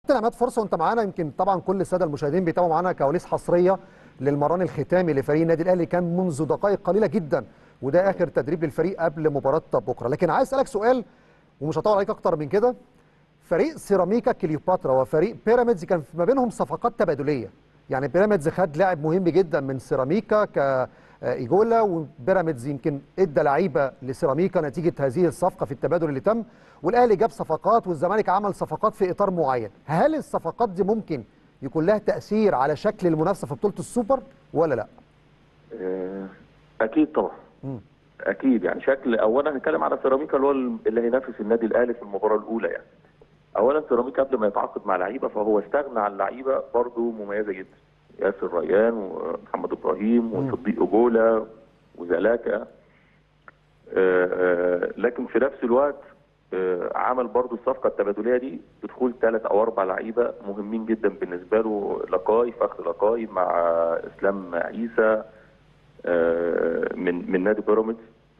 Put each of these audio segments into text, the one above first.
كابتن عماد فرصه وانت معانا يمكن طبعا كل الساده المشاهدين بيتابعوا معانا كواليس حصريه للمران الختامي لفريق النادي الاهلي كان منذ دقائق قليله جدا وده اخر تدريب للفريق قبل مباراه بكره لكن عايز اسالك سؤال ومش هطول عليك اكتر من كده فريق سيراميكا كليوباترا وفريق بيراميدز كان ما بينهم صفقات تبادليه يعني بيراميدز خد لاعب مهم جدا من سيراميكا كايجولا وبيراميدز يمكن ادى لعيبه لسيراميكا نتيجه هذه الصفقه في التبادل اللي تم والاهلي جاب صفقات والزمالك عمل صفقات في اطار معين هل الصفقات دي ممكن يكون لها تاثير على شكل المنافسه في بطوله السوبر ولا لا آه، اكيد طبعا اكيد يعني شكل اولا هنتكلم على سيراميكا اللي هو اللي هينافس النادي الاهلي في المباراه الاولى يعني اولا سيراميكا قبل ما يتعاقد مع لعيبه فهو استغنى عن لعيبه برضه مميزه جدا ياسر ريان ومحمد ابراهيم وصديق اجولا وزلاكا آه، آه، لكن في نفس الوقت آه، عمل برضو الصفقه التبادليه دي بدخول ثلاث او اربع لعيبه مهمين جدا بالنسبه له لقاي فخر لقاي مع اسلام عيسى آه، من من نادي بيراميدز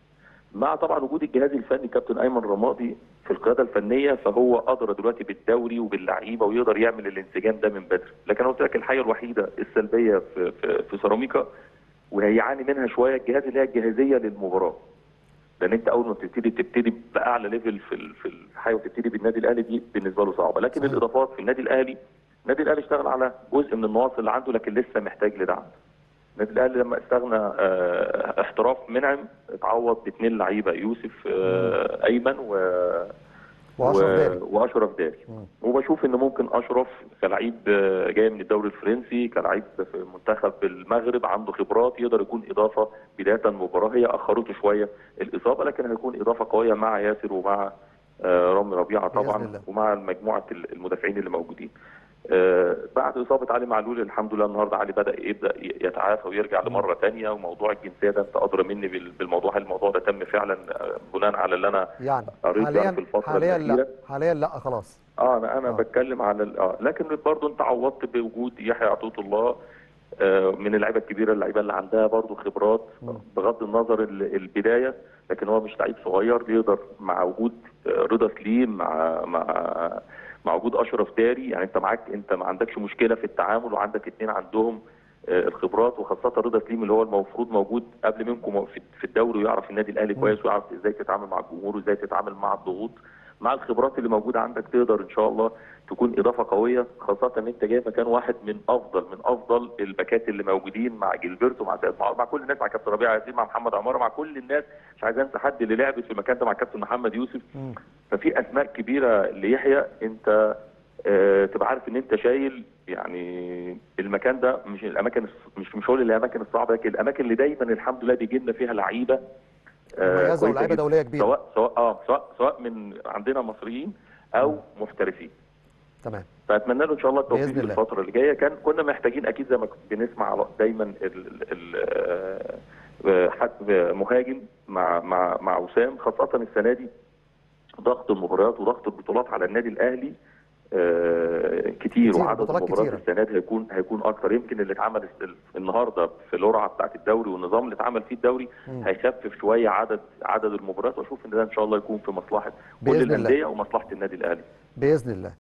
مع طبعا وجود الجهاز الفني كابتن ايمن رمادي في القياده الفنيه فهو ادرى دلوقتي بالدوري وباللعيبه ويقدر يعمل الانسجام ده من بدري لكن انا قلت لك الحاجه الوحيده السلبيه في في, في سيراميكا وهيعاني منها شويه الجهاز اللي هي الجاهزيه للمباراه لان انت اول ما بتبتدي تبتدي باعلى ليفل في ال- في الحياه وتبتدي بالنادي الاهلي دي بالنسبه له صعبه لكن صحيح. الاضافات في النادي الاهلي النادي الاهلي اشتغل على جزء من النواقص اللي عنده لكن لسه محتاج لدعم النادي الاهلي لما استغنى آه، احتراف منعم اتعوض باثنين لعيبه يوسف آه، ايمن و واشرف و- داري واشرف داري وبشوف ان ممكن اشرف كلعيب آه، جاي من الدوري الفرنسي كلعيب في منتخب المغرب عنده خبرات يقدر يكون اضافه بدايه المباراه هي اخرته شويه الاصابه لكن هيكون اضافه قويه مع ياسر ومع آه، رامي ربيعه بإذن طبعا الله. ومع مجموعه المدافعين اللي موجودين آه، بعد اصابه علي معلول الحمد لله النهارده علي بدا يبدا يتعافى ويرجع لمره ثانيه وموضوع الجنسيه ده انت ادرى مني بال- بالموضوع هل الموضوع ده تم فعلا آه، بناء على اللي انا يعني قريت يعني حاليا في الفترة حاليا لا الأخيرة. حاليا لا خلاص اه انا انا آه. آه. بتكلم على ال- اه لكن برضه انت عوضت بوجود يحيى عطيه الله آه من اللعيبه الكبيره اللعيبه اللي عندها برضه خبرات بغض النظر ال- البدايه لكن هو مش لعيب صغير يقدر مع وجود آه، رضا سليم مع مع مع وجود اشرف داري يعني انت معاك انت ما عندكش مشكله في التعامل وعندك اثنين عندهم آه، الخبرات وخاصه رضا سليم اللي هو المفروض موجود قبل منكم في في الدوري ويعرف النادي الاهلي كويس ويعرف ازاي تتعامل مع الجمهور وازاي تتعامل مع الضغوط مع الخبرات اللي موجوده عندك تقدر ان شاء الله تكون اضافه قويه خاصه ان انت جاي مكان واحد من افضل من افضل الباكات اللي موجودين مع جilberto مع سيد معاذ مع كل الناس مع كابتن ربيع ياسين مع محمد عماره مع كل الناس مش عايز انسى حد اللي لعبت في المكان ده مع كابتن محمد يوسف مم. ففي اسماء كبيره ليحيى انت آه، تبقى عارف ان انت شايل يعني المكان ده مش الاماكن الص- مش مش هقول الاماكن الصعبه لكن الاماكن اللي دايما الحمد لله بيجي لنا فيها لعيبه آه، مميزه كويسة ولاعيبه جداً. دوليه كبيره سواء سواء اه سواء سواء من عندنا مصريين او محترفين تمام فاتمنى له ان شاء الله التوفيق بإذن في الله. الفتره اللي جايه كان كنا محتاجين اكيد زي ما كنت بنسمع على- دايما ال ال آه، حد مهاجم مع مع مع وسام خاصه السنه دي ضغط المباريات وضغط البطولات على النادي الاهلي آه، كتير كتير، وعدد بطولات المباريات كتيرة. السنه دي هيكون هيكون اكتر يمكن اللي اتعمل الس- النهارده في القرعه بتاعت الدوري والنظام اللي اتعمل فيه الدوري مم. هيخفف شويه عدد عدد المباريات واشوف ان ده ان شاء الله يكون في مصلحه كل بإذن الله. الانديه ومصلحه النادي الاهلي باذن الله